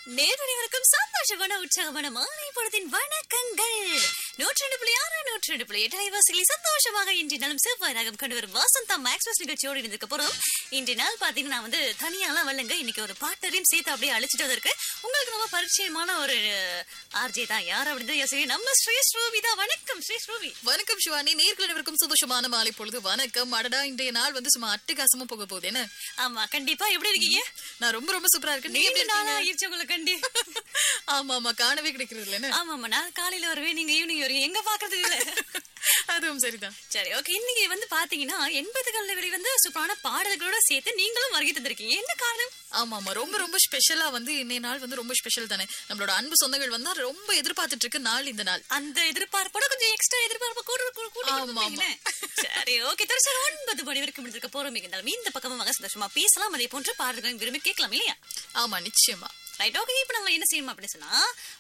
நேரடிவருக்கும் சந்தோஷமான உற்சாகமான மாலை பொழுதின் வணக்கங்கள் நூற்றி ரெண்டு புள்ளி ஆறு நூற்றி ரெண்டு புள்ளி எட்டு அலைவாசிகளை சந்தோஷமாக இன்றைய நாளும் செவ்வாய் ராகம் கொண்டு வரும் வசந்தா எக்ஸ்பிரஸ் நிகழ்ச்சியோடு இருந்திருக்க போறோம் இன்றைய நாள் பாத்தீங்கன்னா நான் வந்து தனியாலாம் வரலங்க இன்னைக்கு ஒரு பாட்டரையும் சேர்த்து அப்படியே அழைச்சிட்டு வந்திருக்கு உங்களுக்கு ரொம்ப பரிச்சயமான ஒரு ஆர்ஜே தான் யார் அப்படின்னு யோசிக்க நம்ம ஸ்ரீ ஸ்ரூவி தான் வணக்கம் ஸ்ரீ ஸ்ரூவி வணக்கம் சிவானி நேர்களுக்கும் சந்தோஷமான மாலை பொழுது வணக்கம் அடடா இன்றைய நாள் வந்து சும்மா அட்டகாசமா போக போகுது என்ன ஆமா கண்டிப்பா எப்படி இருக்கீங்க நான் ரொம்ப ரொம்ப சூப்பரா இருக்கேன் நீங்க நீண்ட எப்படி நாளா இருக்கீங்க? ஆயிடுச்சு உங்களை கண்டி ஆமா ஆமா காணவே கிடைக்கிறது இல்ல என்ன ஆமாமா நான் காலையில வருவேன் நீங்க ஈவினிங் வருவீங்க எங்க பாக்குறது இல்ல அதுவும் சரிதான் சரி ஓகே இன்னைக்கு வந்து பாத்தீங்கன்னா எண்பதுகள்ல வெளிவந்த சூப்பரான பாடல்களோட சேர்த்து நீங்களும் வருகை தந்திருக்கீங்க என்ன காரணம் ஆமா ஆமா ரொம்ப ரொம்ப ஸ்பெஷலா வந்து இன்னைய நாள் வந்து ரொம்ப ஸ்பெஷல் தானே நம்மளோட அன்பு சொந்தங்கள் வந்தா ரொம்ப எதிர்பார்த்துட்டு இருக்கு நாள் இந்த நாள் அந்த எதிர்பார்ப்போட கொஞ்சம் எக்ஸ்ட்ரா எதிர்பார்ப்பு கூட கூட கூட்டி ஆமா, கொடுப்பீங்களே. சரி ஓகே தர சார் ஒன்பது மணி வரைக்கும் இருக்க போறோம் இருந்தாலும் இந்த பக்கமும் வாங்க சந்தோஷமா பேசலாம் அதே போன்ற பாடல்களையும் விரும்பி கேட்கலாம் இல்லையா ஆமா நிச்சயமா ரைட் ஓகே இப்போ நம்ம என்ன செய்யணும் அப்படின்னு சொன்னா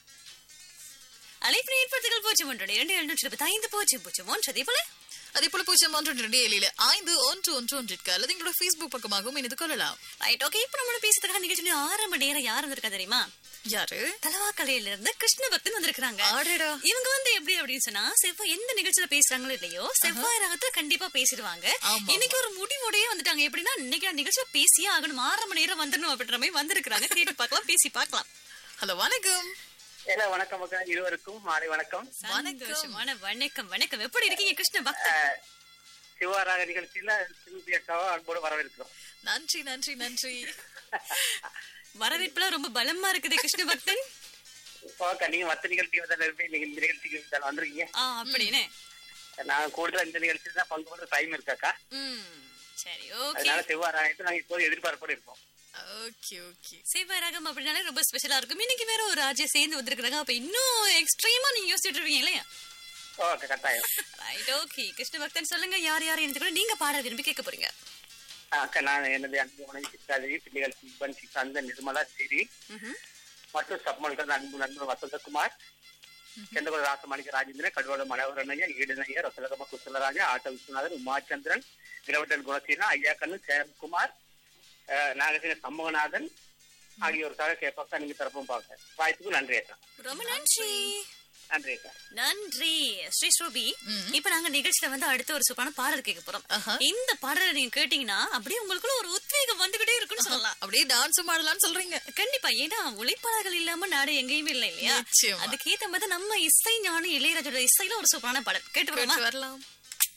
அழைப்பு ஏற்படுத்துகள் பூஜ்ஜியம் ஒன்று இரண்டு எழுநூற்றி இருபத்தி ஐந்து பூஜ்ஜியம் பூஜ்ஜியம் ஒன்று அதே போல அதே போல பூஜ்ஜியம் ஒன்று ரெண்டு ஏழில ஐந்து ஒன்று ஒன்று ஒன்றிற்கு அல்லது எங்களோட Facebook பக்கமாகவும் இணைந்து கொள்ளலாம் ரைட் ஓகே இப்போ நம்ம பேசுறதுக்காக நிகழ்ச்சி ஆறு மணி நேரம் யார் வந்திருக்கா தெரியுமா யாரு தலவாக்கலையில இருந்து கிருஷ்ணபக்தன் வந்திருக்காங்க ஆடடா இவங்க வந்து எப்படி அப்படின்னு சொன்னா செவ்வாய் எந்த நிகழ்ச்சியில பேசுறாங்களோ இல்லையோ செவ்வாய் ராகத்துல கண்டிப்பா பேசிடுவாங்க ஆமா. இன்னைக்கு ஒரு முடிவோடயே வந்துட்டாங்க எப்படின்னா இன்னைக்கு நான் நிகழ்ச்சியில பேசியே ஆகணும் ஆறு மணி நேரம் வந்துடணும் அப்படின்ற மாதிரி வந்திருக்காங்க கேட்டு பார்க்கலாம் பேசி பார்க்கலாம் ஹலோ வணக்கம் ஏன்னா வணக்கம் அக்கா இருவருக்கும் மாலை வணக்கம் சந்தோஷமான வணக்கம் வணக்கம் எப்படி இருக்கீங்க கிருஷ்ண பக்தன் அஹ், சிவராக நிகழ்ச்சியில சிறுபி அக்காவை அன்போடு வரவேற்கிறோம் நன்றி நன்றி நன்றி வரவேற்புலாம் ரொம்ப பலமா இருக்குது கிருஷ்ண பக்தன் ஓகே நீங்க மத்த நிகழ்ச்சி வந்து இருப்பீங்க நீங்க இந்த நிகழ்ச்சிக்கு தான் வந்திருக்கீங்க ஆ அப்படின்னு நான் கூடுதலா இந்த நிகழ்ச்சியில தான் பங்கு பெற டைம் இருக்காக்கா ம் சரி ஓகே அதனால செவ்வாராயத்தை நாங்க இப்போது எதிர்பார்ப்போடு இருப்போம் ஓகே ஓகே செவ்வாய் ராகம் அப்படின்னாலே ரொம்ப ஸ்பெஷலா இருக்கும் இன்னைக்கு வேற ஒரு ராஜ்யம் சேர்ந்து வந்திருக்காங்க அப்ப இன்னும் எக்ஸ்ட்ரீமா நீங்க யோசிச்சுட்டு இருப்பீங்க இல்லையா ஓகே கட்டாயம் ரைட் ஓகே கிருஷ்ண பக்தன் சொல்லுங்க யார் யார் எனக்கு கூட நீங்க பாட விரும்பி கேட்க போறீங்க அஹ், அக்கா நான் எனது அன்பு மனைவி சித்தாதேவி பிள்ளைகள் சிப்பன் சிக்காந்த நிர்மலா தேவி ம்ஹும். மற்றும் சப்மல்கள் அன்பு நண்பர் வசந்தகுமார் செந்தகுல ராசமாணிக்க ராஜேந்திரன் கடுவோட மனோகரணையா ஈடுநையர் ரசலகம குசலராஜா ஆட்ட விஸ்வநாதன் உமாச்சந்திரன் கிரவட்டன் குணசீனா ஐயாக்கண்ணு சேம்குமார் அஹ், நாகசீன சண்முகநாதன் ஆகியோருக்காக கேட்பாக்கா நீங்க தரப்பும் பார்க்க வாய்ப்புக்கு நன்றி அக்கா ரொம்ப நன்றி நன்றி அக்கா நன்றி ஸ்ரீ ஸ்ரூபி ம். இப்ப நாங்க நிகழ்ச்சியில வந்து அடுத்த ஒரு சூப்பரான பாடல் கேட்க போறோம் ஆஹா. இந்த பாடலை நீங்க கேட்டீங்கன்னா அப்படியே உங்களுக்குள்ள ஒரு உத்வேகம் வந்துகிட்டே இருக்குன்னு சொல்லலாம் அப்படியே டான்ஸும் ஆடலாம்னு சொல்றீங்க கண்டிப்பா ஏன்னா உழைப்பாளர்கள் இல்லாம நாடு எங்கேயுமே இல்லை இல்லையா நிச்சயமா. அதுக்கேத்த மாதிரி நம்ம இசை ஞானி இளையராஜோட இசையில ஒரு சூப்பரான பாடல் கேட்டு கேட்டு வரலாம் வரலாம்